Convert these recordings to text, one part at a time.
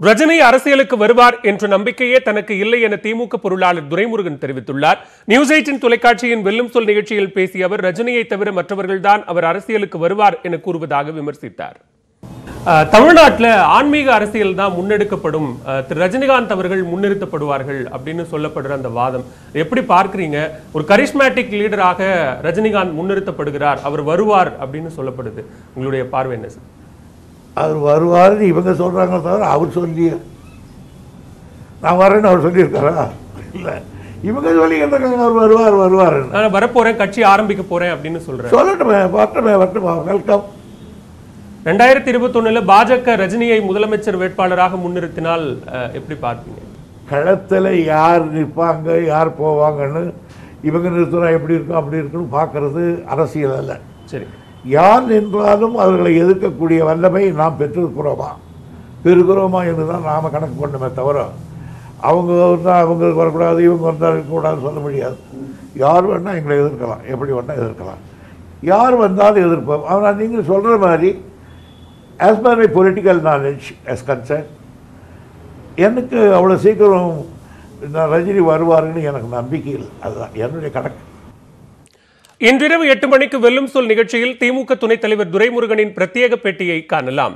ரஜினி அரசியலுக்கு வருவார் என்ற நம்பிக்கையே தனக்கு இல்லை என திமுக பொருளாளர் துரைமுருகன் தெரிவித்துள்ளார் நியூஸ் எயிட்டின் தொலைக்காட்சியின் வெல்லும் சொல் நிகழ்ச்சியில் பேசிய அவர் ரஜினியை தவிர மற்றவர்கள்தான் அவர் அரசியலுக்கு வருவார் என கூறுவதாக விமர்சித்தார் அஹ், தமிழ்நாட்டுல ஆன்மீக அரசியல் தான் முன்னெடுக்கப்படும் அஹ், திரு ரஜினிகாந்த் அவர்கள் முன்னிறுத்தப்படுவார்கள் அப்படின்னு சொல்லப்படுற அந்த வாதம் எப்படி பார்க்கறீங்க ஒரு கரிஸ்மேட்டிக் லீடராக ரஜினிகாந்த் முன்னிறுத்தப்படுகிறார் அவர் வருவார் அப்படின்னு சொல்லப்படுது உங்களுடைய பார்வை என்ன சார் அவர் வருவாருன்னு இவங்க சொல்கிறாங்க தவிர அவர் சொல்லியே நான் வரேன்னு அவர் சொல்லியிருக்காரா இல்லை இவங்க சொல்லிக்கிட்டு இருக்காங்க அவர் வருவார் வருவாருன்னு நான் வரப்போறேன் கட்சி ஆரம்பிக்க போறேன் அப்படின்னு சொல்றேன் சொல்லட்டுமே வரட்டுமே வரட்டுமா வெல்கம் ரெண்டாயிரத்தி இருபத்தொன்னுல பாஜக ரஜினியை முதலமைச்சர் வேட்பாளராக முன்னிறுத்தினால் அஹ், எப்படி பார்ப்பீங்க களத்தில் யார் நிற்பாங்க யார் போவாங்கன்னு இவங்க நிறுத்தினா எப்படி இருக்கும் அப்படி இருக்குன்னு பார்க்கறது அரசியல் அல்ல சரி யார் நின்றாலும் அவர்களை எதிர்க்கக்கூடிய வல்லமை நாம் பெற்றிருக்கிறோமா பெறுகிறோமா என்று தான் நாம் கணக்கு பண்ணணுமே தவிர அவங்க வந்தால் அவங்களுக்கு வரக்கூடாது இவங்க வந்தால் இருக்கக்கூடாதுன்னு சொல்ல முடியாது யார் வேணால் எங்களை எதிர்க்கலாம் எப்படி வேணால் எதிர்க்கலாம் யார் வந்தாலும் எதிர்ப்போம் ஆனால் நீங்கள் சொல்கிற மாதிரி as per my political knowledge as concerned எனக்கு அவ்வளோ சீக்கிரம் நான் ரஜினி வருவாருன்னு எனக்கு நம்பிக்கை இல்லை அதுதான் என்னுடைய கணக்கு இன்றிரவு எட்டு மணிக்கு வெல்லும் சொல் நிகழ்ச்சியில் திமுக துணைத் தலைவர் துரைமுருகனின் பிரத்யேக பேட்டியை காணலாம்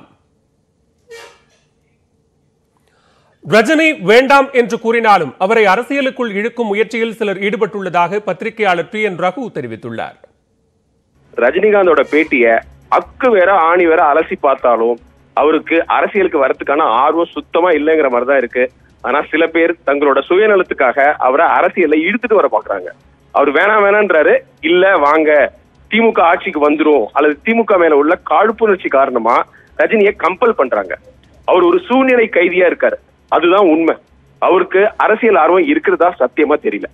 ரஜினி வேண்டாம் என்று கூறினாலும் அவரை அரசியலுக்குள் இழுக்கும் முயற்சியில் சிலர் ஈடுபட்டுள்ளதாக பத்திரிகையாளர் டி என் ரகு தெரிவித்துள்ளார் ரஜினிகாந்தோட பேட்டிய அக்கு வேற ஆணி வேற அலசி பார்த்தாலும் அவருக்கு அரசியலுக்கு வரதுக்கான ஆர்வம் சுத்தமா இல்லைங்கிற மாதிரி தான் இருக்கு ஆனா சில பேர் தங்களோட சுயநலத்துக்காக அவரை அரசியல்ல இழுத்துட்டு வர பாக்குறாங்க அவர் வேணாம் வேணான்றாரு இல்ல வாங்க திமுக ஆட்சிக்கு வந்துரும் அல்லது திமுக மேல உள்ள காழ்ப்புணர்ச்சி காரணமா ரஜினியை கம்பல் பண்றாங்க அவர் ஒரு சூழ்நிலை கைதியா இருக்காரு அதுதான் உண்மை அவருக்கு அரசியல் ஆர்வம் இருக்கிறதா சத்தியமா தெரியல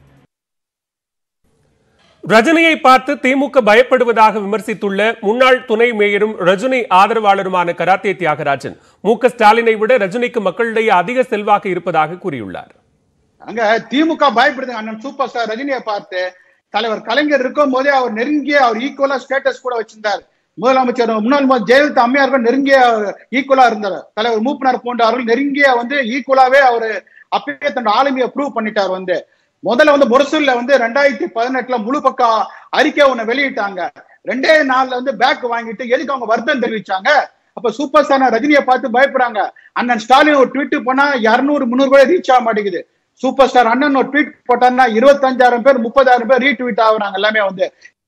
ரஜினியை பார்த்து திமுக பயப்படுவதாக விமர்சித்துள்ள முன்னாள் துணை மேயரும் ரஜினி ஆதரவாளருமான கராத்தே தியாகராஜன் மு க ஸ்டாலினை விட ரஜினிக்கு மக்களிடையே அதிக செல்வாக்கு இருப்பதாக கூறியுள்ளார் அங்க திமுக பயப்படுது அண்ணன் சூப்பர் ஸ்டார் ரஜினியை பார்த்து தலைவர் கலைஞர் இருக்கும் போதே அவர் நெருங்கிய அவர் ஈக்குவலா ஸ்டேட்டஸ் கூட வச்சிருந்தார் முதலமைச்சர் முன்னாள் முதல் ஜெயலலிதா அம்மையார்கள் நெருங்கிய ஈக்குவலா இருந்தார் தலைவர் மூப்பனார் போன்ற அவர்கள் நெருங்கிய வந்து ஈக்குவலாவே அவர் அப்பயே தன்னோட ஆளுமையை ப்ரூவ் பண்ணிட்டார் வந்து முதல்ல வந்து முரசூர்ல வந்து ரெண்டாயிரத்தி பதினெட்டுல முழு பக்க அறிக்கை ஒண்ணு வெளியிட்டாங்க ரெண்டே நாள்ல வந்து பேக் வாங்கிட்டு எதுக்கு அவங்க வருத்தம் தெரிவிச்சாங்க அப்ப சூப்பர் ஸ்டார் ரஜினியை பார்த்து பயப்படுறாங்க அண்ணன் ஸ்டாலின் ஒரு ட்வீட் பண்ணா இருநூறு முந்நூறு கூட ரீச் ஆக மாட்டேங்குது சூப்பர் ஸ்டார் அண்ணன் ஒரு ட்வீட் போட்டாருன்னா இருபத்தஞ்சாயிரம் பேர் முப்பதாயிரம் பேர் ரீட்வீட் ஆகுறாங்க எல்லாமே வந்து